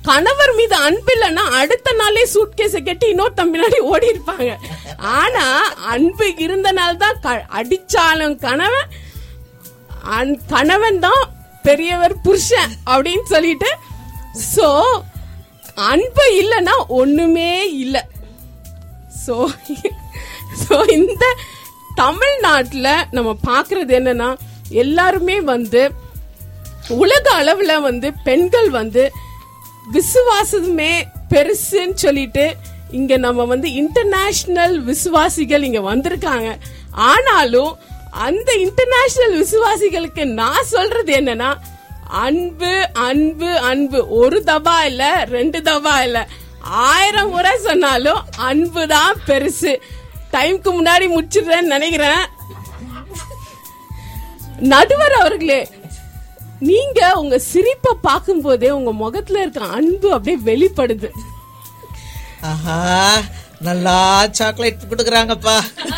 கணவர் மீது அன்பு இல்லைன்னா அடுத்த நாளே சூட் கேஸை கட்டி இன்னொருத்தன் பின்னாடி ஓடி இருப்பாங்க ஆனா அன்பு இருந்தனால தான் க- அடிச்சாலும் கணவன் அன்- கணவன் தான் பெரியவர் புருஷன் அப்படின்னு சொல்லிட்டு சோ அன்பு இல்லைன்னா ஒண்ணுமே இல்லை சோ சோ இந்த தமிழ்நாட்டுல நம்ம பாக்குறது என்னன்னா எல்லாருமே வந்து உலக அளவுல வந்து பெண்கள் வந்து விசுவாசமே பெருசுன்னு சொல்லிட்டு இங்க நம்ம வந்து இன்டர்நேஷனல் விசுவாசிகள் இங்க வந்திருக்காங்க ஆனாலும் அந்த இன்டர்நேஷனல் விசுவாசிகளுக்கு நான் சொல்றது என்னன்னா அன்பு அன்பு அன்பு ஒரு தபா இல்ல ரெண்டு தபா இல்ல ஆயிரம் முறை சொன்னாலும் அன்பு தான் பெருசு டைம்க்கு முன்னாடி முடிச்சிடுறேன்னு நினைக்கிறேன் நடுவர் அவர்களே நீங்க உங்க சிரிப்பை பார்க்கும் போதே உங்க முகத்துல இருக்க அன்பு அப்படியே வெளிப்படுது ஆஹா நல்லா சாக்லேட் கொடுக்குறாங்கப்பா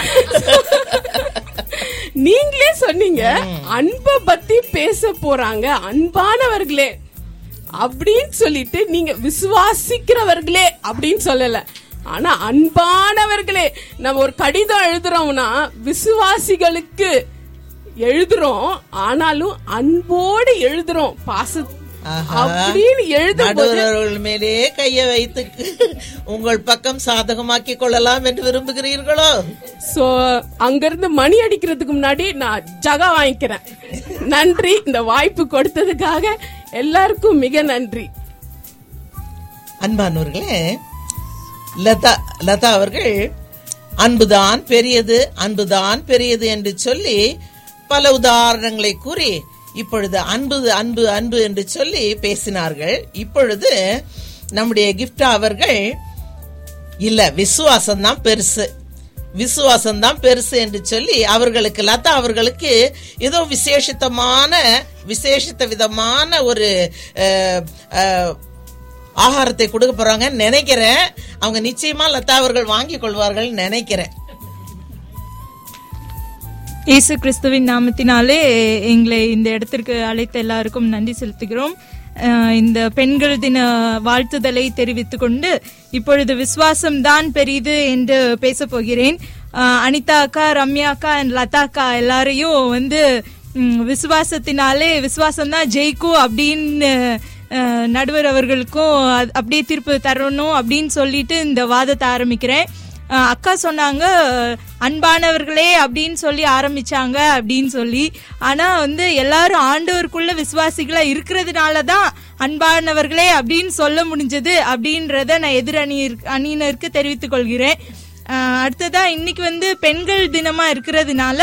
நீங்களே சொன்னீங்க அன்பை பத்தி பேச போறாங்க அன்பானவர்களே அப்படின்னு சொல்லிட்டு நீங்க விசுவாசிக்கிறவர்களே அப்படின்னு சொல்லல ஆனா அன்பானவர்களே நம்ம ஒரு கடிதம் எழுதுறோம்னா விசுவாசிகளுக்கு எழுதுறோம் ஆனாலும் அன்போடு எழுதுறோம் பாச ஆஹா. அப்படின்னு எழுதும் போது நடுவர்கள் மேலே கையை வைத்து உங்கள் பக்கம் சாதகமாக்கி கொள்ளலாம் என்று விரும்புகிறீர்களோ சோ அங்கிருந்து மணி அடிக்கிறதுக்கு முன்னாடி நான் ஜகா வாங்கிக்கிறேன் நன்றி இந்த வாய்ப்பு கொடுத்ததுக்காக எல்லாருக்கும் மிக நன்றி அன்பானவர்களே லதா லதா அவர்கள் அன்புதான் பெரியது அன்புதான் பெரியது என்று சொல்லி பல உதாரணங்களை கூறி இப்பொழுது அன்பு அன்பு அன்பு என்று சொல்லி பேசினார்கள் இப்பொழுது நம்முடைய கிஃப்டா அவர்கள் இல்ல விசுவாசம் தான் பெருசு விசுவாசம் தான் பெருசு என்று சொல்லி அவர்களுக்கு லதா அவர்களுக்கு ஏதோ விசேஷித்தமான விசேஷித்த விதமான ஒரு அஹ், அஹ், ஆகாரத்தை கொடுக்க போறாங்க நினைக்கிறேன் அவங்க நிச்சயமா லதா அவர்கள் வாங்கி கொள்வார்கள் நினைக்கிறேன் இயேசு கிறிஸ்துவின் நாமத்தினாலே எங்களை இந்த இடத்திற்கு அழைத்த எல்லாருக்கும் நன்றி செலுத்துகிறோம் அஹ் இந்த பெண்கள் தின வாழ்த்துதலை தெரிவித்துக் கொண்டு இப்பொழுது விசுவாசம் தான் பெரிது என்று பேச போகிறேன் அஹ் அனிதா அக்கா ரம்யா அக்கா and லதா அக்கா எல்லாரையும் வந்து ம், விசுவாசத்தினாலே விசுவாசம் தான் ஜெயிக்கும் அப்படின்னு அஹ், நடுவர் அவர்களுக்கும் அது- அப்படியே தீர்ப்பு தரணும் அப்படின்னு சொல்லிட்டு இந்த வாதத்தை ஆரம்பிக்கிறேன் அஹ் அக்கா சொன்னாங்க அஹ் அன்பானவர்களே அப்படின்னு சொல்லி ஆரம்பிச்சாங்க அப்படின்னு சொல்லி ஆனா வந்து எல்லாரும் ஆண்டவருக்குள்ள விசுவாசிகளா இருக்கிறதுனால தான் அன்பானவர்களே அப்படின்னு சொல்ல முடிஞ்சது அப்படின்றத நான் எதிர் அணி அணியினருக்கு தெரிவித்துக் கொள்கிறேன் அஹ் அடுத்ததா இன்னைக்கு வந்து பெண்கள் தினமா இருக்கிறதுனால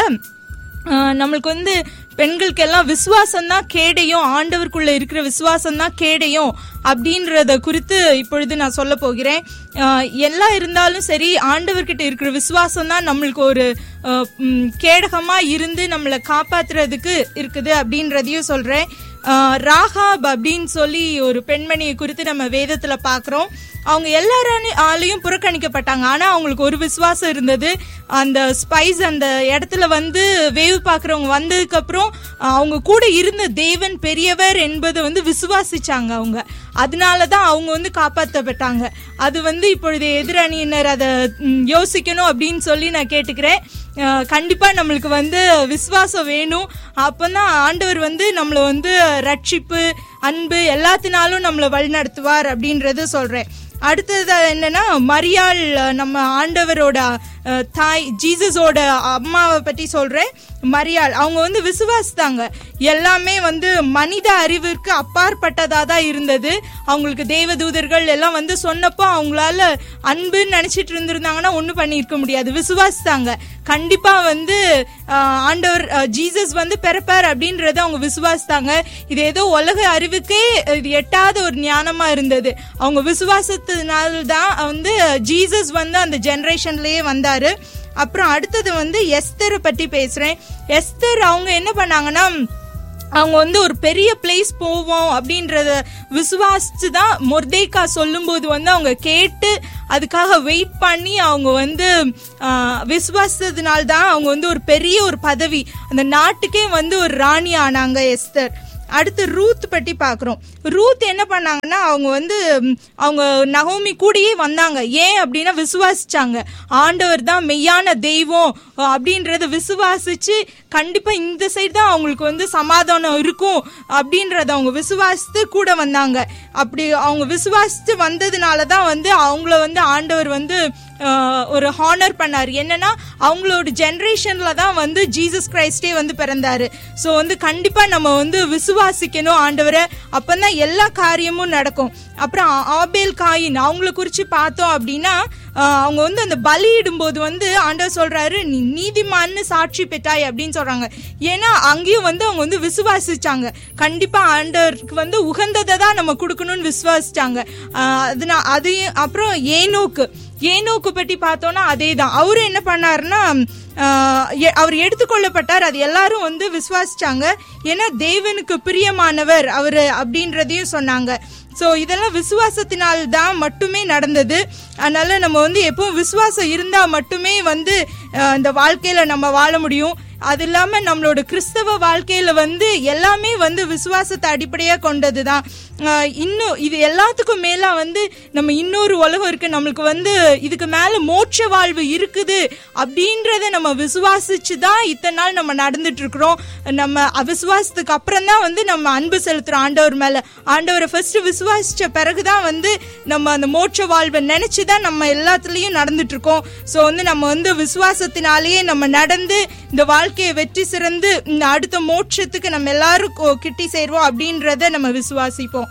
ஆஹ் நம்மளுக்கு வந்து பெண்களுக்கெல்லாம் விசுவாசம் தான் கேடையும் ஆண்டவருக்குள்ள இருக்கிற விசுவாசம் தான் கேடையும் அப்படின்றத குறித்து இப்பொழுது நான் சொல்ல போகிறேன் ஆஹ் எல்லாம் இருந்தாலும் சரி ஆண்டவர்கிட்ட இருக்கிற விசுவாசம் தான் நம்மளுக்கு ஒரு ஆஹ் ம், கேடகமா இருந்து நம்மளை காப்பாத்துறதுக்கு இருக்குது அப்படின்றதையும் சொல்றேன் ஆஹ் ராகாப் அப்படின்னு சொல்லி ஒரு பெண்மணியை குறித்து நம்ம வேதத்துல பாக்குறோம் அவங்க எல்லாரும் ஆளையும் புறக்கணிக்கப்பட்டாங்க ஆனா அவங்களுக்கு ஒரு விசுவாசம் இருந்தது அந்த ஸ்பைஸ் அந்த இடத்துல வந்து வேவு பாக்குறவங்க வந்ததுக்கு அப்புறம் அஹ், அவங்க கூட இருந்த தேவன் பெரியவர் என்பதை வந்து விசுவாசிச்சாங்க அவங்க அதனாலதான் அவங்க வந்து காப்பாற்றப்பட்டாங்க அது வந்து இப்பொழுது எதிரணியினர் அதை ம், யோசிக்கணும் அப்படின்னு சொல்லி நான் கேட்டுக்கிறேன் அஹ், கண்டிப்பா நம்மளுக்கு வந்து விசுவாசம் வேணும் அப்பதான் ஆண்டவர் வந்து நம்மளை வந்து ரட்சிப்பு அன்பு எல்லாத்தினாலும் நம்மளை வழிநடத்துவார் அப்படின்றத சொல்றேன் அடுத்தது என்னன்னா மரியாள் அஹ், நம்ம ஆண்டவரோட அஹ், தாய் ஜீசஸோட அம்மாவை பத்தி சொல்றேன் மரியாள் அவங்க வந்து விசுவாசித்தாங்க எல்லாமே வந்து மனித அறிவிற்கு அப்பாற்பட்டதா தான் இருந்தது அவங்களுக்கு தேவதூதர்கள் எல்லாம் வந்து சொன்னப்போ அவங்களால அன்புன்னு நினைச்சிட்டு இருந்திருந்தாங்கன்னா ஒண்ணும் பண்ணியிருக்க முடியாது விசுவாசித்தாங்க கண்டிப்பா வந்து அஹ், ஆண்டவர் அஹ், ஜீசஸ் வந்து பிறப்பார் அப்படின்றத அவங்க விசுவாசித்தாங்க இது ஏதோ உலக அறிவுக்கே இது எட்டாத ஒரு ஞானமா இருந்தது அவங்க விசுவாசத்தினால தான் வந்து ஜீசஸ் வந்து அந்த ஜெனரேஷன்லயே வந்தாரு அப்புறம் அடுத்தது வந்து எஸ்தரை பத்தி பேசுறேன் எஸ்தர் அவங்க என்ன பண்ணாங்கன்னா அவங்க வந்து ஒரு பெரிய பிளேஸ் போவோம் அப்படின்றத விசுவாசிச்சு தான் மொர்தேக்கா சொல்லும்போது வந்து அவங்க கேட்டு அதுக்காக வெயிட் பண்ணி அவங்க வந்து விசுவாசத்தினால தான் அவங்க வந்து ஒரு பெரிய ஒரு பதவி அந்த நாட்டுக்கே வந்து ஒரு ராணி ஆனாங்க எஸ்தர் அடுத்து ரூத் பற்றி பார்க்குறோம் ரூத் என்ன பண்ணாங்கன்னா அவங்க வந்து ம், அவங்க நகோமி கூடயே வந்தாங்க ஏன் அப்படின்னா விசுவாசிச்சாங்க ஆண்டவர் தான் மெய்யான தெய்வம் அஹ், அப்படின்றத விசுவாசிச்சு கண்டிப்பா இந்த சைடு தான் அவங்களுக்கு வந்து சமாதானம் இருக்கும் அப்படின்றத அவங்க விசுவாசித்து கூட வந்தாங்க அப்படி அவங்க விசுவாசித்து வந்ததுனால தான் வந்து அவங்கள வந்து ஆண்டவர் வந்து அஹ், ஒரு ஹானர் பண்ணார் என்னன்னா அவங்களோட ஜெனரேஷன்ல தான் வந்து ஜீசஸ் கிரைஸ்டே வந்து பிறந்தாரு ஸோ வந்து கண்டிப்பா நம்ம வந்து விசுவாசிக்கணும் ஆண்டவரை அப்பதான் எல்லா காரியமும் நடக்கும் அப்புறம் ஆ- ஆபேல் காயின் அவங்கள குறிச்சு பார்த்தோம் அப்படின்னா ஆஹ், அவங்க வந்து அந்த பலியிடும்போது வந்து ஆண்டவர் சொல்றாரு நீ நீதிமான்னு சாட்சி பெற்றாய் அப்படின்னு சொல்றாங்க ஏன்னா அங்கேயும் வந்து அவங்க வந்து விசுவாசிச்சாங்க கண்டிப்பா ஆண்டவருக்கு வந்து உகந்ததை தான் நம்ம கொடுக்கணும்னு விசுவாசிச்சாங்க ஆஹ், அதுனா அதையும் அப்புறம் ஏனோக்கு ஏனோக்கு பற்றி பார்த்தோம்னா அதே தான் அவரு என்ன பண்ணாருன்னா ஆஹ், எ- அவர் எடுத்துக்கொள்ளப்பட்டார் அது எல்லாரும் வந்து விசுவாசிச்சாங்க ஏன்னா தேவனுக்கு பிரியமானவர் அவரு அப்படின்றதையும் சொன்னாங்க ஸோ இதெல்லாம் விசுவாசத்தினால் தான் மட்டுமே நடந்தது அதனால நம்ம வந்து எப்பவும் விசுவாசம் இருந்தா மட்டுமே வந்து அஹ், இந்த வாழ்க்கையில நம்ம வாழ முடியும் அது இல்லாம நம்மளோட கிறிஸ்தவ வாழ்க்கையில வந்து எல்லாமே வந்து விசுவாசத்தை அடிப்படையா கொண்டதுதான் ஆஹ் இன்னும் இது எல்லாத்துக்கும் மேல வந்து நம்ம இன்னொரு உலகம் இருக்கு நம்மளுக்கு வந்து இதுக்கு மேல மோட்ச வாழ்வு இருக்குது அப்படின்றத நம்ம விசுவாசிச்சு தான் இத்தனை நாள் நம்ம நடந்துட்டு இருக்கிறோம் நம்ம அவிசுவாசத்துக்கு அப்புறம் தான் வந்து நம்ம அன்பு செலுத்துறோம் ஆண்டவர் மேல ஆண்டவரை ஃபர்ஸ்ட் விசுவாசிச்ச பிறகுதான் வந்து நம்ம அந்த மோட்ச வாழ்வை நினைச்சுதான் நம்ம எல்லாத்துலயும் நடந்துட்டு இருக்கோம் ஸோ வந்து நம்ம வந்து விசுவாசத்தினாலேயே நம்ம நடந்து இந்த வாழ்க்கையை வெற்றி சிறந்து இந்த அடுத்த மோட்சத்துக்கு நம்ம எல்லாரும் கொ- கிட்டி சேருவோம் அப்படின்றத நம்ம விசுவாசிப்போம்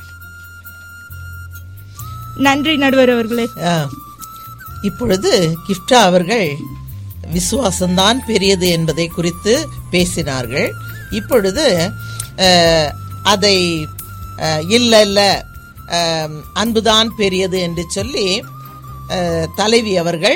நன்றி நடுவர் அவர்களே ஆ. இப்பொழுது கிஃப்டா அவர்கள் விசுவாசம்தான் பெரியது என்பதை குறித்து பேசினார்கள் இப்பொழுது அஹ், அதை அஹ், இல்ல இல்ல அஹ், அன்புதான் பெரியது என்று சொல்லி அஹ், தலைவி அவர்கள்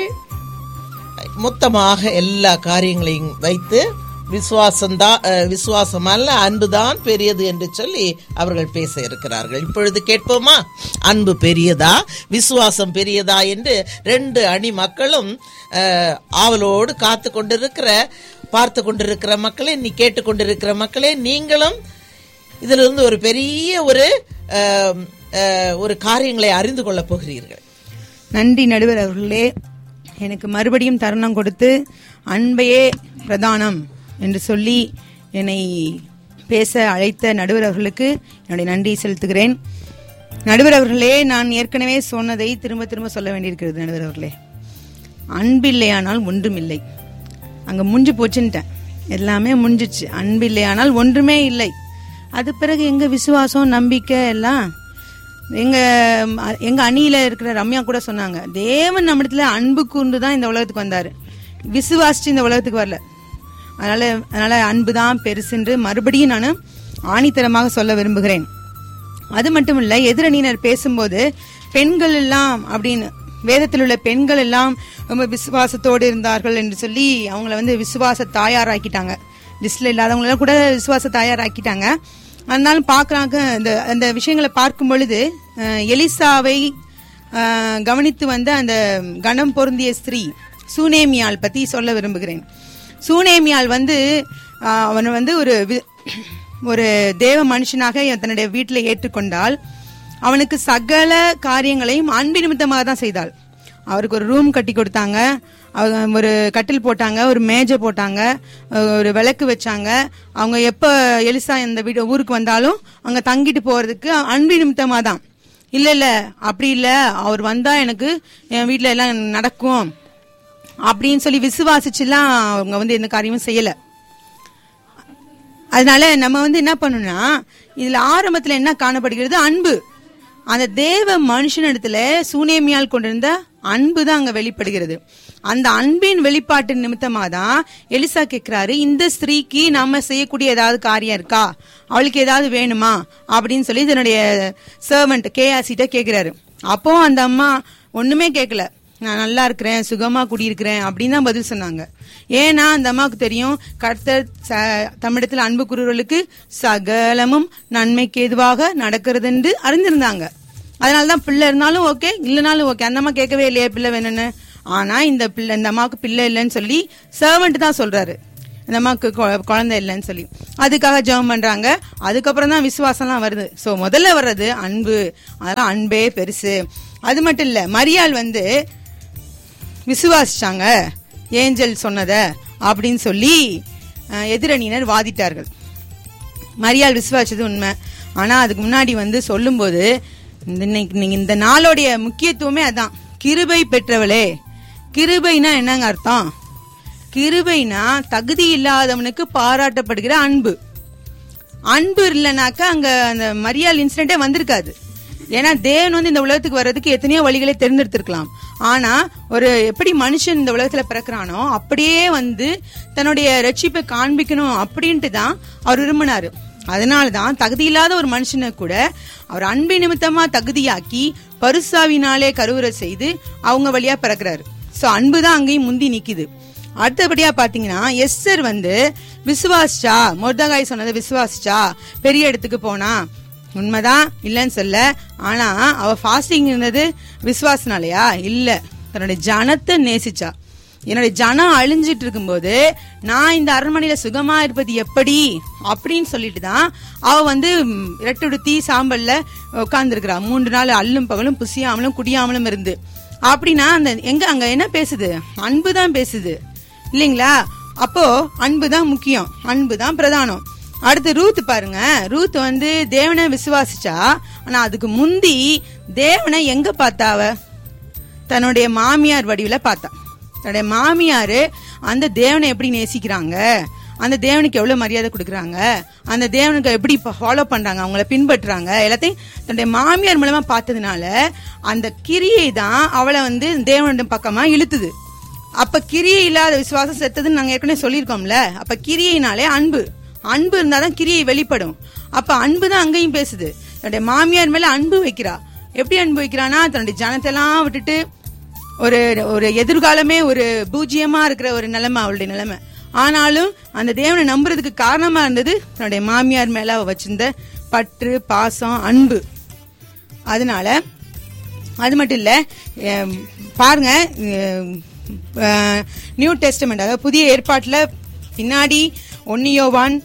மொத்தமாக எல்லா காரியங்களையும் வைத்து விசுவாசம்தான் அஹ், விசுவாசம் அல்ல அன்புதான் பெரியது என்று சொல்லி அவர்கள் பேச இருக்கிறார்கள் இப்பொழுது கேட்போமா அன்பு பெரியதா விசுவாசம் பெரியதா என்று ரெண்டு அணி மக்களும் அஹ், ஆவலோடு காத்து கொண்டிருக்கிற பார்த்து கொண்டிருக்கிற மக்களே நீ கேட்டுக்கொண்டிருக்கிற மக்களே நீங்களும் இதிலிருந்து ஒரு பெரிய ஒரு அஹ், அஹ், ஒரு காரியங்களை அறிந்து கொள்ளப் போகிறீர்கள் நன்றி நடுவர் அவர்களே எனக்கு மறுபடியும் தருணம் கொடுத்து அன்பையே பிரதானம் என்று சொல்லி என்னை பேச அழைத்த நடுவர் அவர்களுக்கு என்னுடைய நன்றி செலுத்துகிறேன் நடுவர் அவர்களே நான் ஏற்கனவே சொன்னதை திரும்ப திரும்ப சொல்ல வேண்டியிருக்கிறது நடுவர் அவர்களே அன்பில்லையானால் ஒன்றுமில்லை அங்க முடிஞ்சு போச்சுன்ட்டேன் எல்லாமே முடிஞ்சிச்சு அன்பில்லையானால் ஒன்றுமே இல்லை அது பிறகு எங்க விசுவாசம் நம்பிக்கை எல்லாம் எங்க அ- எங்க அணியில இருக்கிற ரம்யா கூட சொன்னாங்க தேவன் நம்மிடத்துல அன்பு கூர்ந்து தான் இந்த உலகத்துக்கு வந்தாரு விசுவாசிச்சு இந்த உலகத்துக்கு வரல அதனால அதனால அன்பு தான் பெருசுன்று மறுபடியும் நான் ஆணித்தரமாக சொல்ல விரும்புகிறேன் அது மட்டும் இல்ல எதிரணியினர் பேசும்போது பெண்கள் எல்லாம் அப்படின்னு வேதத்தில் உள்ள பெண்கள் எல்லாம் ரொம்ப விசுவாசத்தோடு இருந்தார்கள் என்று சொல்லி அவங்கள வந்து விசுவாச தாயாராக்கிட்டாங்க லிஸ்ட்ல இல்லாதவங்கள கூட விசுவாச தாயாராக்கிட்டாங்க அதனாலும் பார்க்கறாங்க இந்த அந்த விஷயங்களை பார்க்கும் பொழுது அஹ், எலிசாவை அஹ், கவனித்து வந்த அந்த கணம் பொருந்திய ஸ்திரீ சூனேமியால் பத்தி சொல்ல விரும்புகிறேன் சூனேமியால் வந்து அஹ், அவன் வந்து ஒரு வி- ஒரு தேவ மனுஷனாக தன்னுடைய வீட்டில் ஏற்றுக்கொண்டால் அவனுக்கு சகல காரியங்களையும் அன்பு நிமித்தமாக தான் செய்தாள் அவருக்கு ஒரு ரூம் கட்டி கொடுத்தாங்க அவங்க ஒரு கட்டில் போட்டாங்க ஒரு மேஜை போட்டாங்க அஹ் ஒரு விளக்கு வச்சாங்க அவங்க எப்ப எலிசா இந்த வீடு ஊருக்கு வந்தாலும் அங்க தங்கிட்டு போறதுக்கு அன்பு நிமித்தமா தான் இல்ல இல்ல அப்படி இல்ல அவர் வந்தா எனக்கு என் வீட்ல எல்லாம் நடக்கும் அப்படின்னு சொல்லி விசுவாசிச்சுலாம் அவங்க வந்து எந்த காரியமும் செய்யல அதனால நம்ம வந்து என்ன பண்ணணும்னா இதுல ஆரம்பத்துல என்ன காணப்படுகிறது அன்பு அந்த தேவ மனுஷனிடத்துல சூனேமியால் கொண்டிருந்த அன்பு தான் அங்க வெளிப்படுகிறது அந்த அன்பின் வெளிப்பாட்டு நிமித்தமா தான் எலிசா கேக்குறாரு இந்த ஸ்திரீக்கு நாம செய்யக்கூடிய ஏதாவது காரியம் இருக்கா அவளுக்கு ஏதாவது வேணுமா அப்படின்னு சொல்லி இதனுடைய சர்வெண்ட் கேஆசிட்ட கேக்குறாரு அப்போ அந்த அம்மா ஒண்ணுமே கேட்கல நான் நல்லா இருக்கிறேன் சுகமா குடியிருக்கிறேன் அப்படின்னு தான் பதில் சொன்னாங்க ஏன்னா அந்த அம்மாவுக்கு தெரியும் கர்த்தர் ச- தம்மிடத்தில் அன்பு கூறுவர்களுக்கு சகலமும் நன்மைக்கு எதுவாக நடக்கிறது என்று அறிந்திருந்தாங்க அதனாலதான் பிள்ளை இருந்தாலும் ஓகே இல்லைனாலும் ஓகே அந்த அம்மா கேட்கவே இல்லையே பிள்ளை வேணும்னு ஆனா இந்த பிள்ளை இந்த அம்மாவுக்கு பிள்ளை இல்லைன்னு சொல்லி சர்வெண்ட் தான் சொல்றாரு இந்த அம்மாவுக்கு கொ- குழந்தை இல்லைன்னு சொல்லி அதுக்காக ஜெபம் பண்றாங்க அதுக்கப்புறம் தான் விசுவாசம்லாம் வருது சோ முதல்ல வர்றது அன்பு அதெல்லாம் அன்பே பெருசு அது மட்டும் இல்ல மரியாள் வந்து விசுவாசிச்சாங்க ஏஞ்சல் சொன்னத அப்படின்னு சொல்லி அஹ், எதிரணியினர் வாதிட்டார்கள் மரியாள் விசுவாசிச்சது உண்மை ஆனா அதுக்கு முன்னாடி வந்து சொல்லும்போது இந்த இன்னைக்கு நீங்க இந்த நாளோடைய முக்கியத்துவமே அதான் கிருபை பெற்றவளே கிருபைனா என்னங்க அர்த்தம் கிருபைனா தகுதி இல்லாதவனுக்கு பாராட்டப்படுகிற அன்பு அன்பு இல்லைனாக்கா அங்க அந்த மரியாள் இன்சிடென்ட்டே வந்திருக்காது ஏன்னா தேவன் வந்து இந்த உலகத்துக்கு வர்றதுக்கு எத்தனையோ வழிகளை தேர்ந்தெடுத்திருக்கலாம் ஆனா ஒரு எப்படி மனுஷன் இந்த உலகத்துல பிறக்கிறானோ அப்படியே வந்து தன்னுடைய ரட்சிப்பை காண்பிக்கணும் அப்படின்ட்டு தான் அவர் விரும்பினாரு அதனாலதான் தகுதி இல்லாத ஒரு மனுஷனை கூட அவர் அன்பு நிமித்தமா தகுதியாக்கி பருசாவினாலே கருவுரை செய்து அவங்க வழியா பிறக்கிறாரு சோ அன்பு தான் அங்கேயும் முந்தி நிக்குது அடுத்தபடியா பாத்தீங்கன்னா எஸ்ஸர் வந்து விசுவாசிச்சா மொர்தகாய் சொன்னதை விசுவாசிச்சா பெரிய இடத்துக்கு போனா உண்மைதான் இல்லைன்னு சொல்ல ஆனா அவ ஃபாஸ்டிங் இருந்தது விசுவாசனாலயா இல்ல தன்னுடைய ஜனத்தை நேசிச்சா என்னுடைய ஜனம் அழிஞ்சிட்டு இருக்கும்போது நான் இந்த அரண்மனையில சுகமா இருப்பது எப்படி அப்படின்னு சொல்லிட்டு தான் அவ வந்து ம், இரட்டுடுத்தி சாம்பல்ல உட்கார்ந்துருக்கிறா மூன்று நாள் அல்லும் பகலும் புசியாமலும் குடியாமலும் இருந்து அப்படின்னா அந்த எங்க அங்க என்ன பேசுது அன்பு தான் பேசுது இல்லைங்களா அப்போ அன்பு தான் முக்கியம் அன்பு தான் பிரதானம் அடுத்து ரூத் பாருங்க ரூத் வந்து தேவனை விசுவாசிச்சா ஆனா அதுக்கு முந்தி தேவனை எங்க பார்த்தாவ தன்னுடைய மாமியார் வடிவில பார்த்தா தன்னுடைய மாமியாரு அந்த தேவனை எப்படி நேசிக்கிறாங்க அந்த தேவனுக்கு எவ்வளவு மரியாதை கொடுக்குறாங்க அந்த தேவனுக்கு எப்படி ஃபாலோ பண்றாங்க அவங்கள பின்பற்றுறாங்க எல்லாத்தையும் தன்னுடைய மாமியார் மூலமா பார்த்ததுனால அந்த கிரியை தான் அவளை வந்து தேவனுடைய பக்கமா இழுத்துது அப்ப கிரியை இல்லாத விசுவாசம் செத்ததுன்னு நாங்க ஏற்கனவே சொல்லியிருக்கோம்ல அப்ப கிரியைனாலே அன்பு அன்பு இருந்தாதான் கிரியை வெளிப்படும் அப்ப அன்பு தான் அங்கேயும் பேசுது தன்னுடைய மாமியார் மேல அன்பு வைக்கிறா எப்படி அன்பு வைக்கிறானா தன்னுடைய ஜனத்தெல்லாம் விட்டுட்டு ஒரு ஒரு எதிர்காலமே ஒரு பூஜ்ஜியமா இருக்கிற ஒரு நிலைமை அவளுடைய நிலைமை ஆனாலும் அந்த தேவனை நம்புறதுக்கு காரணமா இருந்தது தன்னுடைய மாமியார் மேல அவ வச்சிருந்த பற்று பாசம் அன்பு அதனால அது மட்டும் இல்ல எம், பாருங்க எம், அஹ், நியூ டெஸ்டமெண்ட் அதாவது புதிய ஏற்பாட்டுல பின்னாடி ஒன்னியோவான்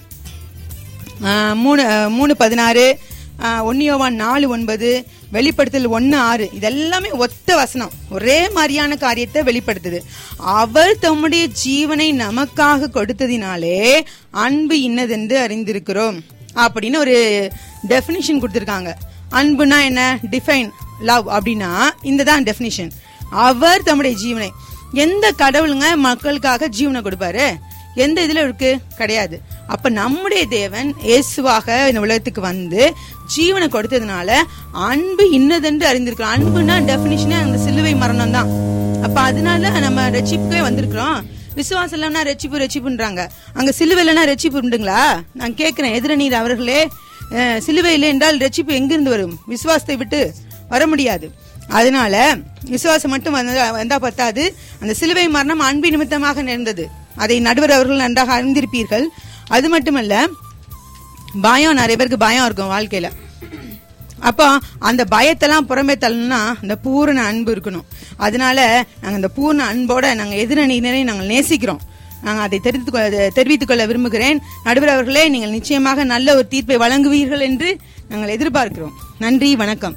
ஆஹ் மூணு ஆஹ் மூணு பதினாறு ஆஹ் ஒன்னியோவான் நாலு ஒன்பது வெளிப்படுத்தல் ஒன்னு ஆறு இதெல்லாமே ஒத்த வசனம் ஒரே மாதிரியான காரியத்தை வெளிப்படுத்துது அவர் தம்முடைய ஜீவனை நமக்காக கொடுத்ததினாலே அன்பு இன்னதென்று அறிந்திருக்கிறோம் அப்படின்னு ஒரு டெஃபினிஷன் கொடுத்திருக்காங்க அன்புனா என்ன டிஃபைன் லவ் அப்படின்னா இந்த தான் டெஃபினிஷன் அவர் தம்முடைய ஜீவனை எந்த கடவுளுங்க மக்களுக்காக ஜீவனை கொடுப்பாரு எந்த இதுல இருக்கு கிடையாது அப்ப நம்முடைய தேவன் இயேசுவாக இந்த உலகத்துக்கு வந்து ஜீவனை கொடுத்ததுனால அன்பு இன்னதென்று அறிந்திருக்கிறோம் அன்புனா டெபினிஷனே அந்த சிலுவை மரணம் தான் அப்ப அதனால நம்ம ரட்சிப்புக்கே வந்திருக்கிறோம் விசுவாசம் இல்லைன்னா ரட்சிப்பு ரட்சிப்புன்றாங்க அங்க சிலுவை இல்லைன்னா ரட்சிப்பு உண்டுங்களா நான் கேட்கிறேன் எதிரணீர் அவர்களே அஹ், சிலுவை இல்லை என்றால் ரட்சிப்பு எங்கிருந்து வரும் விசுவாசத்தை விட்டு வர முடியாது அதனால விசுவாசம் மட்டும் வந்தா வந்தா பத்தாது அந்த சிலுவை மரணம் அன்பு நிமித்தமாக நேர்ந்தது அதை நடுவர் அவர்கள் நன்றாக அறிந்திருப்பீர்கள் அது மட்டுமல்ல பயம் நிறைய பேருக்கு பயம் இருக்கும் வாழ்க்கையில அப்போ அந்த பயத்தெல்லாம் புறமே தள்ளணும்னா அந்த பூரண அன்பு இருக்கணும் அதனால நாங்க அந்த பூர்ண அன்போட நாங்க எதிரணியினரை நாங்கள் நேசிக்கிறோம் நாங்கள் அதை தெரிவித்துக் கொள்ள தெரிவித்துக் கொள்ள விரும்புகிறேன் நடுவர் அவர்களே நீங்கள் நிச்சயமாக நல்ல ஒரு தீர்ப்பை வழங்குவீர்கள் என்று நாங்கள் எதிர்பார்க்கிறோம் நன்றி வணக்கம்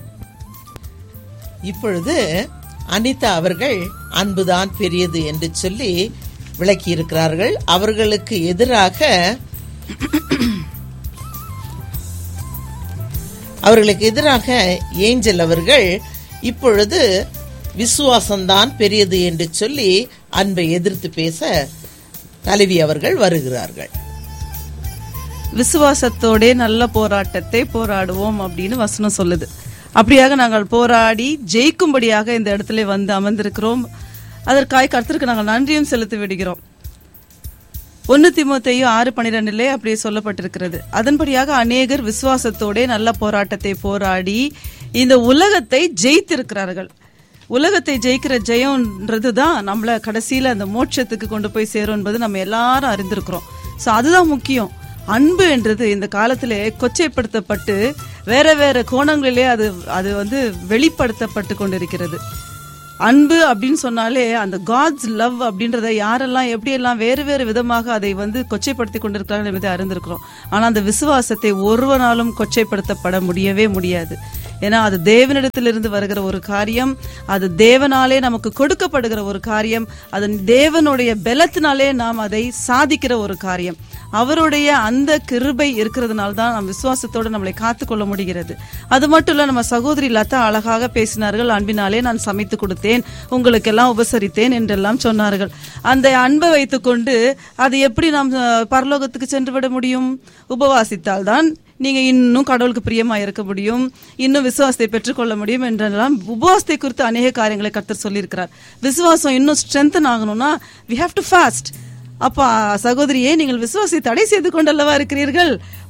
இப்பொழுது அனிதா அவர்கள் அன்புதான் பெரியது என்று சொல்லி விளக்கி இருக்கிறார்கள் அவர்களுக்கு எதிராக அவர்களுக்கு எதிராக ஏஞ்சல் அவர்கள் இப்பொழுது விசுவாசம்தான் பெரியது என்று சொல்லி அன்பை எதிர்த்து பேச தலைவி அவர்கள் வருகிறார்கள் விசுவாசத்தோடே நல்ல போராட்டத்தை போராடுவோம் அப்படின்னு வசனம் சொல்லுது அப்படியாக நாங்கள் போராடி ஜெயிக்கும்படியாக இந்த இடத்துல வந்து அமர்ந்திருக்கிறோம் அதற்காக கர்த்தருக்கு நாங்கள் நன்றியும் செலுத்தி விடுகிறோம் ஒன்னு திமுத்தையும் ஆறு பனிரெண்டிலே அப்படியே சொல்லப்பட்டிருக்கிறது அதன்படியாக அநேகர் விசுவாசத்தோடே நல்ல போராட்டத்தை போராடி இந்த உலகத்தை ஜெயித்திருக்கிறார்கள் உலகத்தை ஜெயிக்கிற ஜெயம்ன்றது தான் நம்மள கடைசியில அந்த மோட்சத்துக்கு கொண்டு போய் சேரும் என்பது நம்ம எல்லாரும் அறிந்திருக்கிறோம் ஸோ அதுதான் முக்கியம் அன்பு என்றது இந்த காலத்திலே கொச்சைப்படுத்தப்பட்டு வேற வேற கோணங்களிலே அது அது வந்து வெளிப்படுத்தப்பட்டு கொண்டிருக்கிறது அன்பு அப்படின்னு சொன்னாலே அந்த காட்ஸ் லவ் அப்படின்றத யாரெல்லாம் எப்படியெல்லாம் வேறு வேறு விதமாக அதை வந்து கொச்சைப்படுத்தி கொண்டிருக்கிறார்கள் என்பதை அறிந்திருக்கிறோம் ஆனா அந்த விசுவாசத்தை ஒருவனாலும் கொச்சைப்படுத்தப்பட முடியவே முடியாது ஏன்னா அது தேவனிடத்திலிருந்து வருகிற ஒரு காரியம் அது தேவனாலே நமக்கு கொடுக்கப்படுகிற ஒரு காரியம் அது தேவனுடைய பலத்தினாலே நாம் அதை சாதிக்கிற ஒரு காரியம் அவருடைய அந்த கிருபை இருக்கிறதுனால தான் நம் விசுவாசத்தோடு நம்மளை காத்துக்கொள்ள முடிகிறது அது மட்டும் இல்ல நம்ம சகோதரி லதா அழகாக பேசினார்கள் அன்பினாலே நான் சமைத்து கொடுத்தேன் உங்களுக்கெல்லாம் உபசரித்தேன் என்றெல்லாம் சொன்னார்கள் அந்த அன்பை வைத்துக்கொண்டு அது எப்படி நாம் அஹ், பரலோகத்துக்கு சென்று விட முடியும் உபவாசித்தால் தான் நீங்க இன்னும் கடவுளுக்கு பிரியமா இருக்க முடியும் இன்னும் விசுவாசத்தை பெற்றுக்கொள்ள முடியும் என்றெல்லாம் உபவாசத்தை குறித்து அநேக காரியங்களை கர்த்தர் சொல்லியிருக்கிறார் விசுவாசம் இன்னும் ஸ்ட்ரென்தன் ஆகணும்னா வி ஹாவ் டு ஃபாஸ்ட் அப்பா சகோதரியே நீங்கள் விசுவாசத்தை தடை செய்து கொண்டல்லவா இருக்கிறீர்கள்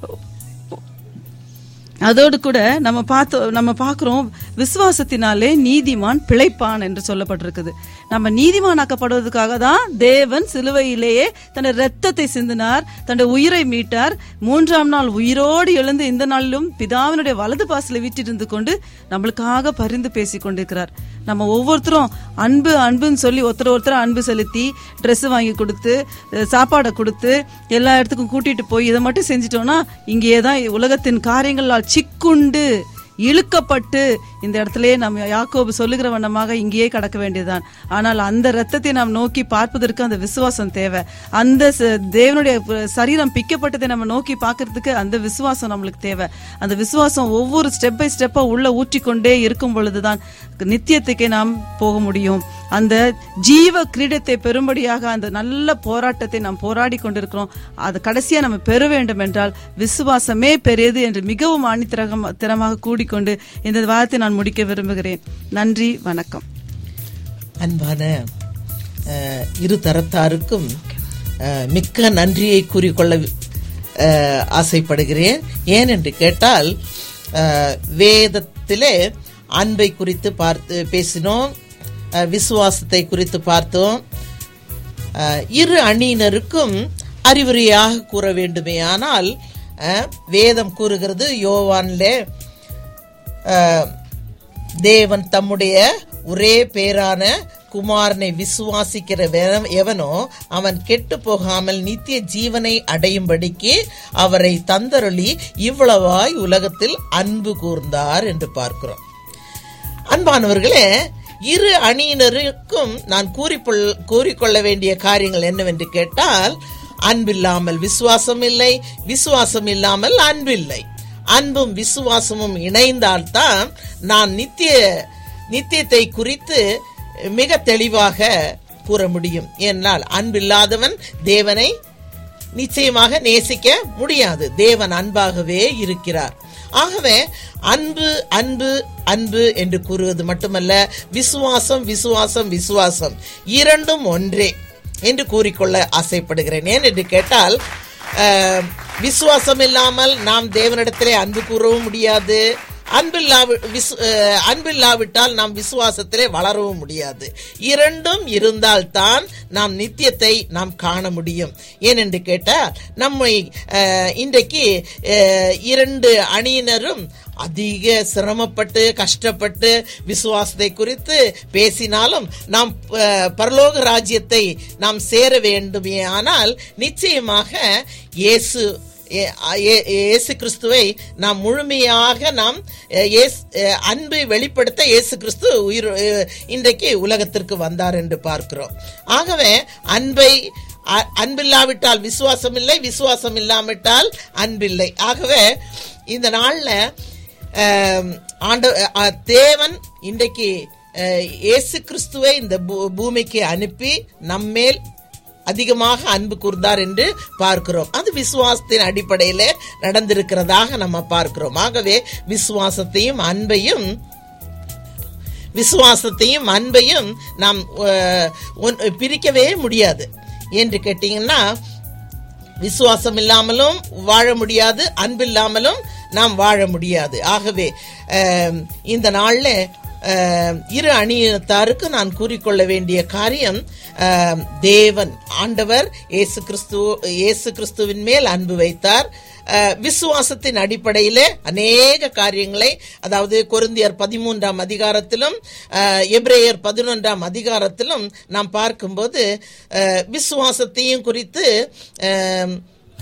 அதோடு கூட நம்ம பார்த்து நம்ம பார்க்கிறோம் விசுவாசத்தினாலே நீதிமான் பிழைப்பான் என்று சொல்லப்பட்டிருக்குது நம்ம நீதிமானாக்கப்படுவதற்காக தான் தேவன் சிலுவையிலேயே தன்னுடைய ரத்தத்தை சிந்தினார் தன்னுடைய உயிரை மீட்டார் மூன்றாம் நாள் உயிரோடு எழுந்து இந்த நாளிலும் பிதாவினுடைய வலது பாசில வீட்டிருந்து கொண்டு நம்மளுக்காக பரிந்து பேசிக் கொண்டிருக்கிறார் நம்ம ஒவ்வொருத்தரும் அன்பு அன்புன்னு சொல்லி ஒருத்தர் ஒருத்தர் அன்பு செலுத்தி Dress வாங்கி கொடுத்து அஹ், சாப்பாடை கொடுத்து எல்லா இடத்துக்கும் கூட்டிட்டு போய் இதை மட்டும் செஞ்சிட்டோம்னா இங்கேயே தான் உலகத்தின் காரியங்களால் சிக்குண்டு இழுக்கப்பட்டு இந்த இடத்திலேயே நம்ம யாக்கோபு சொல்லுகிற வண்ணமாக இங்கேயே கடக்க வேண்டியதுதான் ஆனால் அந்த ரத்தத்தை நாம் நோக்கி பார்ப்பதற்கு அந்த விசுவாசம் தேவை அந்த ச- தேவனுடைய ப- சரீரம் பிக்கப்பட்டதை நம்ம நோக்கி பார்க்கறதுக்கு அந்த விசுவாசம் நம்மளுக்கு தேவை அந்த விசுவாசம் ஒவ்வொரு ஸ்டெப் பை ஸ்டெப்பா உள்ள ஊற்றிக்கொண்டே இருக்கும் பொழுதுதான் நித்தியத்துக்கே நாம் போக முடியும் அந்த ஜீவ கிரீடத்தை பெறும்படியாக அந்த நல்ல போராட்டத்தை நாம் போராடி கொண்டிருக்கிறோம் அது கடைசியா நம்ம பெற வேண்டும் என்றால் விசுவாசமே பெரியது என்று மிகவும் ஆணித்திரகம் திறமாக கூடிக்கொண்டு இந்த வாரத்தை நான் முடிக்க விரும்புகிறேன் நன்றி வணக்கம் அன்பான அஹ், இரு தரத்தாருக்கும் அஹ், மிக்க நன்றியை கூறிக்கொள்ள அஹ், ஆசைப்படுகிறேன் ஏன் என்று கேட்டால் அஹ், வேதத்திலே அன்பை குறித்து பார்த்து பேசினோம் அஹ், விசுவாசத்தை குறித்து பார்த்தோம் அஹ், இரு அணியினருக்கும் அறிவுரையாக கூற வேண்டுமேயானால் அஹ், வேதம் கூறுகிறது யோவான்லே அஹ், தேவன் தம்முடைய ஒரே பேரான குமாரனை விசுவாசிக்கிற வென- எவனோ அவன் கெட்டு போகாமல் நித்திய ஜீவனை அடையும்படிக்கு அவரை தந்தருளி இவ்வளவாய் உலகத்தில் அன்பு கூர்ந்தார் என்று பார்க்கிறோம் அன்பானவர்களே இரு அணியினருக்கும் நான் கூறிக்கொள் கூறிக்கொள்ள வேண்டிய காரியங்கள் என்னவென்று கேட்டால் அன்பில்லாமல் விசுவாசம் இல்லை விசுவாசம் இல்லாமல் அன்பில்லை அன்பும் விசுவாசமும் இணைந்தால்தான் நான் நித்திய நித்தியத்தை குறித்து மிக தெளிவாக கூற முடியும் ஏனால் அன்பில்லாதவன் தேவனை நிச்சயமாக நேசிக்க முடியாது தேவன் அன்பாகவே இருக்கிறார் ஆகவே அன்பு அன்பு அன்பு என்று கூறுவது மட்டுமல்ல விசுவாசம் விசுவாசம் விசுவாசம் இரண்டும் ஒன்றே என்று கூறிக்கொள்ள ஆசைப்படுகிறேன் ஏன் என்று கேட்டால் அஹ், விசுவாசம் இல்லாமல் நாம் தேவனிடத்திலே அன்பு கூறவும் முடியாது அன்பில்லாவி விசு அஹ், அன்பில்லாவிட்டால் நாம் விசுவாசத்திலே வளரவும் முடியாது இரண்டும் இருந்தால்தான் நாம் நித்தியத்தை நாம் காண முடியும் ஏனென்று கேட்டால் நம்மை அஹ், இன்றைக்கு அஹ், இரண்டு அணியினரும் அதிக சிரமப்பட்டு கஷ்டப்பட்டு விசுவாசத்தை குறித்து பேசினாலும் நாம் அஹ், பரலோக ராஜ்யத்தை நாம் சேர வேண்டுமே ஆனால் நிச்சயமாக இயேசு ஏ- ஏ- இயேசு கிறிஸ்துவை நாம் முழுமையாக நாம் அஹ், இயேசு- அஹ், அன்பை வெளிப்படுத்த இயேசு கிறிஸ்து உயிர் அஹ், இன்றைக்கு உலகத்திற்கு வந்தார் என்று பார்க்கிறோம் ஆகவே அன்பை அ- அன்பில்லாவிட்டால் விசுவாசம் இல்லை விசுவாசம் இல்லாவிட்டால் அன்பில்லை ஆகவே இந்த நாள்ல அஹ், ஆண்ட அஹ், தேவன் இன்றைக்கு அஹ், இயேசு கிறிஸ்துவை இந்த பூ- பூமிக்கு அனுப்பி நம்மேல் அதிகமாக அன்பு கூர்ந்தார் என்று பார்க்கிறோம் அது விசுவாசத்தின் அடிப்படையில நடந்திருக்கிறதாக நம்ம பார்க்கிறோம் ஆகவே விசுவாசத்தையும் அன்பையும் விசுவாசத்தையும் அன்பையும் நாம் அஹ், ஒன்- பிரிக்கவே முடியாது என்று கேட்டீங்கன்னா விசுவாசம் இல்லாமலும் வாழ முடியாது அன்பில்லாமலும் நாம் வாழ முடியாது ஆகவே அஹ், இந்த நாள்ல அஹ், இரு அணியினத்தாருக்கு நான் கூறிக்கொள்ள வேண்டிய காரியம் அஹ், தேவன் ஆண்டவர் இயேசு கிறிஸ்து இயேசு கிறிஸ்துவின் மேல் அன்பு வைத்தார் அஹ், விசுவாசத்தின் அடிப்படையிலே அநேக காரியங்களை அதாவது கொரிந்தியர் பதிமூன்றாம் அதிகாரத்திலும் அஹ், எபிரேயர் பதினொன்றாம் அதிகாரத்திலும் நாம் பார்க்கும்போது அஹ், விசுவாசத்தையும் குறித்து அஹ்,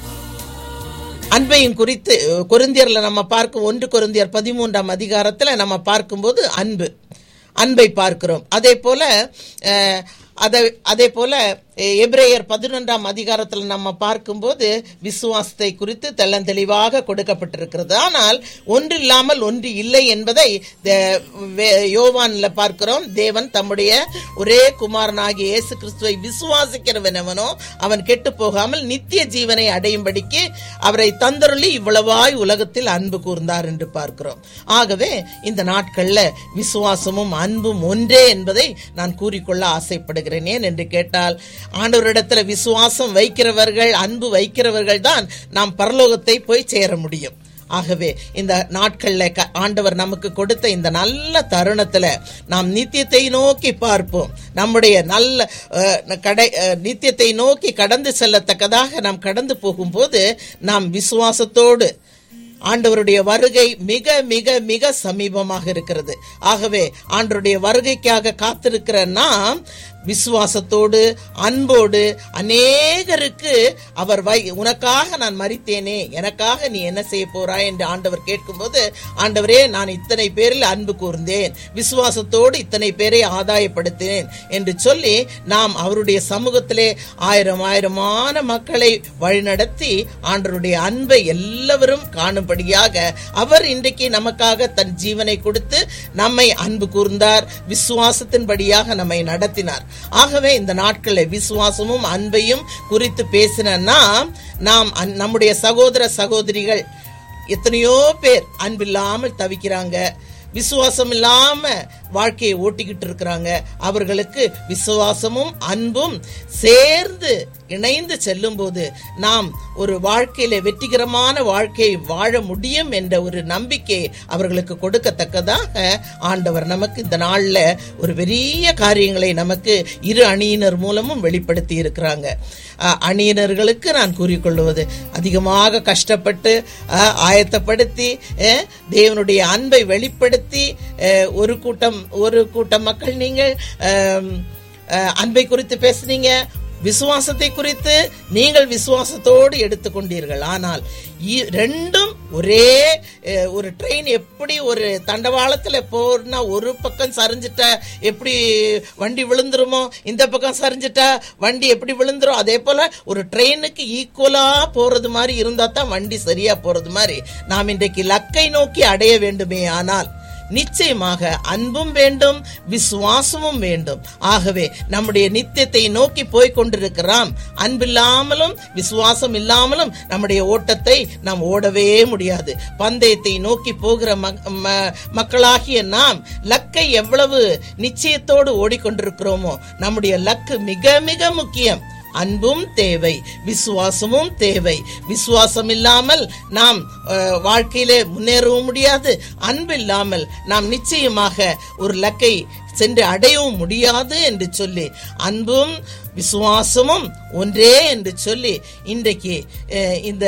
அன்பையும் குறித்து கொரிந்தியர்ல நம்ம பார்க்கும் ஒன்று கொரிந்தியர் பதிமூன்றாம் அதிகாரத்துல நம்ம பார்க்கும்போது அன்பு அன்பை பார்க்கிறோம் அதே போல அஹ், அதை அதே போல எ- எபிரேயர் பதினொன்றாம் அதிகாரத்தில் நம்ம பார்க்கும்போது விசுவாசத்தை குறித்து தெள்ளந்தெளிவாக கொடுக்கப்பட்டிருக்கிறது ஆனால் ஒன்று இல்லாமல் ஒன்று இல்லை என்பதை தே- வே- யோவான்ல பார்க்கிறோம் தேவன் தம்முடைய ஒரே குமாரனாகிய இயேசு கிறிஸ்துவை விசுவாசிக்கிறவனவனோ அவன் கெட்டு போகாமல் நித்திய ஜீவனை அடையும்படிக்கு அவரை தந்தருளி இவ்வளவாய் உலகத்தில் அன்பு கூர்ந்தார் என்று பார்க்கிறோம் ஆகவே இந்த நாட்கள்ல விசுவாசமும் அன்பும் ஒன்றே என்பதை நான் கூறிக்கொள்ள ஆசைப்படுகிறேன் ஏன் என்று கேட்டால் ஆண்டவரிடத்துல விசுவாசம் வைக்கிறவர்கள் அன்பு வைக்கிறவர்கள் தான் நாம் பரலோகத்தை போய் சேர முடியும் ஆகவே இந்த நாட்கள்ல க- ஆண்டவர் நமக்கு கொடுத்த இந்த நல்ல தருணத்துல நாம் நித்தியத்தை நோக்கி பார்ப்போம் நம்முடைய நல்ல அஹ், கடை அஹ், நித்தியத்தை நோக்கி கடந்து செல்லத்தக்கதாக நாம் கடந்து போகும்போது நாம் விசுவாசத்தோடு ஆண்டவருடைய வருகை மிக மிக மிக சமீபமாக இருக்கிறது ஆகவே ஆண்டவருடைய வருகைக்காக காத்திருக்கிற நாம் விசுவாசத்தோடு அன்போடு அநேகருக்கு அவர் வை உனக்காக நான் மறித்தேனே எனக்காக நீ என்ன செய்ய போறாய் என்று ஆண்டவர் கேட்கும்போது ஆண்டவரே நான் இத்தனை பேரில் அன்பு கூர்ந்தேன் விசுவாசத்தோடு இத்தனை பேரை ஆதாயப்படுத்தினேன் என்று சொல்லி நாம் அவருடைய சமூகத்திலே ஆயிரம் ஆயிரமான மக்களை வழிநடத்தி ஆண்டவருடைய அன்பை எல்லாவரும் காணும்படியாக அவர் இன்றைக்கு நமக்காக தன் ஜீவனை கொடுத்து நம்மை அன்பு கூர்ந்தார் விசுவாசத்தின்படியாக நம்மை நடத்தினார் ஆகவே இந்த நாட்களில் விசுவாசமும் அன்பையும் குறித்து பேசின நாம் நாம் அன்- நம்முடைய சகோதர சகோதரிகள் எத்தனையோ பேர் அன்பில்லாமல் தவிக்கிறாங்க விசுவாசம் இல்லாம வாழ்க்கையை ஓட்டிக்கிட்டு இருக்கிறாங்க அவர்களுக்கு விசுவாசமும் அன்பும் சேர்ந்து இணைந்து செல்லும்போது நாம் ஒரு வாழ்க்கையில வெற்றிகரமான வாழ்க்கையை வாழ முடியும் என்ற ஒரு நம்பிக்கை அவர்களுக்கு கொடுக்கத்தக்கதாக ஆண்டவர் நமக்கு இந்த நாள்ல ஒரு பெரிய காரியங்களை நமக்கு இரு அணியினர் மூலமும் வெளிப்படுத்தி இருக்கிறாங்க அஹ், அணியினர்களுக்கு நான் கூறிக்கொள்வது அதிகமாக கஷ்டப்பட்டு அஹ், ஆயத்தப்படுத்தி அஹ், தேவனுடைய அன்பை வெளிப்படுத்தி அஹ், ஒரு கூட்டம் ஒரு கூட்டம் மக்கள் நீங்கள் அஹ், அஹ், அன்பை குறித்து பேசுனீங்க விசுவாசத்தை குறித்து நீங்கள் விசுவாசத்தோடு எடுத்துக்கொண்டீர்கள் ஆனால் இ- ரெண்டும் ஒரே அஹ், ஒரு ட்ரெயின் எப்படி ஒரு தண்டவாளத்துல போனா ஒரு பக்கம் சரிஞ்சிட்டா எப்படி வண்டி விழுந்துருமோ இந்த பக்கம் சரிஞ்சிட்டா வண்டி எப்படி விழுந்துரும் அதே போல ஒரு ட்ரெயினுக்கு ஈக்குவலா போறது மாதிரி இருந்தா தான் வண்டி சரியா போறது மாதிரி நாம் இன்றைக்கு லக்கை நோக்கி அடைய வேண்டுமே ஆனால் நிச்சயமாக அன்பும் வேண்டும் விசுவாசமும் வேண்டும் ஆகவே நம்முடைய நித்தியத்தை நோக்கி போய் கொண்டிருக்கிறோம் அன்பில்லாமலும் விசுவாசம் இல்லாமலும் நம்முடைய ஓட்டத்தை நாம் ஓடவே முடியாது பந்தயத்தை நோக்கி போகிற மக்- ம- மக்களாகிய நாம் லக்கை எவ்வளவு நிச்சயத்தோடு ஓடிக்கொண்டிருக்கிறோமோ நம்முடைய லக்கு மிக மிக முக்கியம் அன்பும் தேவை விசுவாசமும் தேவை விசுவாசம் இல்லாமல் நாம் அஹ், வாழ்க்கையிலே முன்னேறவும் முடியாது அன்பு இல்லாமல் நாம் நிச்சயமாக ஒரு லக்கை சென்று அடையவும் முடியாது என்று சொல்லி அன்பும் விசுவாசமும் ஒன்றே என்று சொல்லி இன்றைக்கு அஹ், இந்த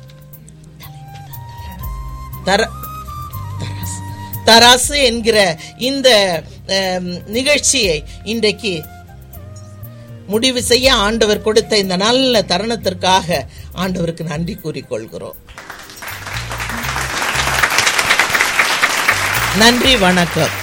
தர தராசு. தராசு என்கிற இந்த அஹ், நிகழ்ச்சியை இன்றைக்கு முடிவு செய்ய ஆண்டவர் கொடுத்த இந்த நல்ல தருணத்திற்காக ஆண்டவருக்கு நன்றி கூறிக்கொள்கிறோம் நன்றி வணக்கம்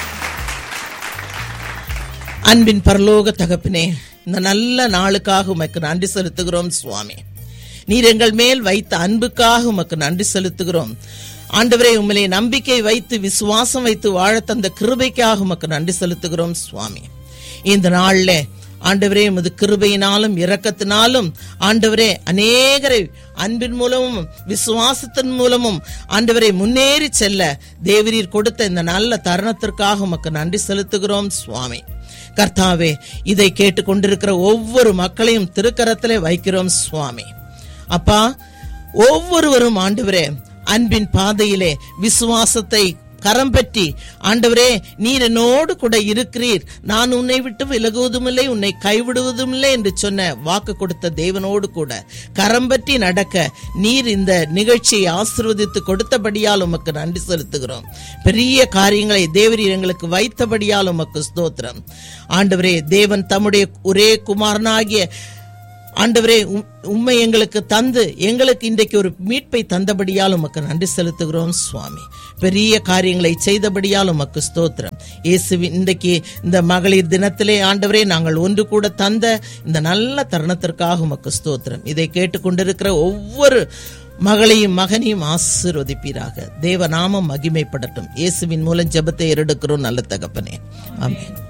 அன்பின் பரலோக தகப்பினே இந்த நல்ல நாளுக்காக உமக்கு நன்றி செலுத்துகிறோம் சுவாமி நீர் எங்கள் மேல் வைத்த அன்புக்காக உமக்கு நன்றி செலுத்துகிறோம் ஆண்டவரே உம்மிலே நம்பிக்கை வைத்து விசுவாசம் வைத்து வாழ தந்த கிருபைக்காக உமக்கு நன்றி செலுத்துகிறோம் சுவாமி இந்த நாள்ல ஆண்டவரே உமது கிருபையினாலும் இரக்கத்தினாலும் ஆண்டவரே அநேகரை அன்பின் மூலமும் விசுவாசத்தின் மூலமும் ஆண்டவரை முன்னேறி செல்ல தேவரீர் கொடுத்த இந்த நல்ல தருணத்திற்காக உமக்கு நன்றி செலுத்துகிறோம் சுவாமி கர்த்தாவே இதை கேட்டுக்கொண்டிருக்கிற ஒவ்வொரு மக்களையும் திருக்கரத்திலே வைக்கிறோம் சுவாமி அப்பா ஒவ்வொருவரும் ஆண்டவரே அன்பின் பாதையிலே விசுவாசத்தை கரம் பற்றி ஆண்டவரே நீர் என்னோடு கூட இருக்கிறீர் நான் உன்னை விட்டு விலகுவதுமில்லை உன்னை கைவிடுவதுமில்லை என்று சொன்ன வாக்கு கொடுத்த தேவனோடு கூட கரம் பற்றி நடக்க நீர் இந்த நிகழ்ச்சியை ஆசீர்வதித்து கொடுத்தபடியால் உமக்கு நன்றி செலுத்துகிறோம் பெரிய காரியங்களை தேவரீர் எங்களுக்கு வைத்தபடியால் உமக்கு ஸ்தோத்திரம் ஆண்டவரே தேவன் தம்முடைய ஒரே குமாரனாகிய ஆண்டவரே உம்- உம்மை எங்களுக்கு தந்து எங்களுக்கு இன்றைக்கு ஒரு மீட்பை தந்தபடியால் உமக்கு நன்றி செலுத்துகிறோம் சுவாமி பெரிய காரியங்களை செய்தபடியால் உமக்கு ஸ்தோத்திரம் இயேசுவின் இன்றைக்கு இந்த மகளிர் தினத்திலே ஆண்டவரே நாங்கள் ஒன்று கூட தந்த இந்த நல்ல தருணத்திற்காக உமக்கு ஸ்தோத்திரம் இதை கேட்டுக்கொண்டிருக்கிற ஒவ்வொரு மகளையும் மகனையும் ஆசீர்வதிப்பீராக தேவ நாமம் மகிமைப்படட்டும் இயேசுவின் மூலம் ஜெபத்தை ஏறெடுக்கிறோம் நல்ல தகப்பனே ஆமென்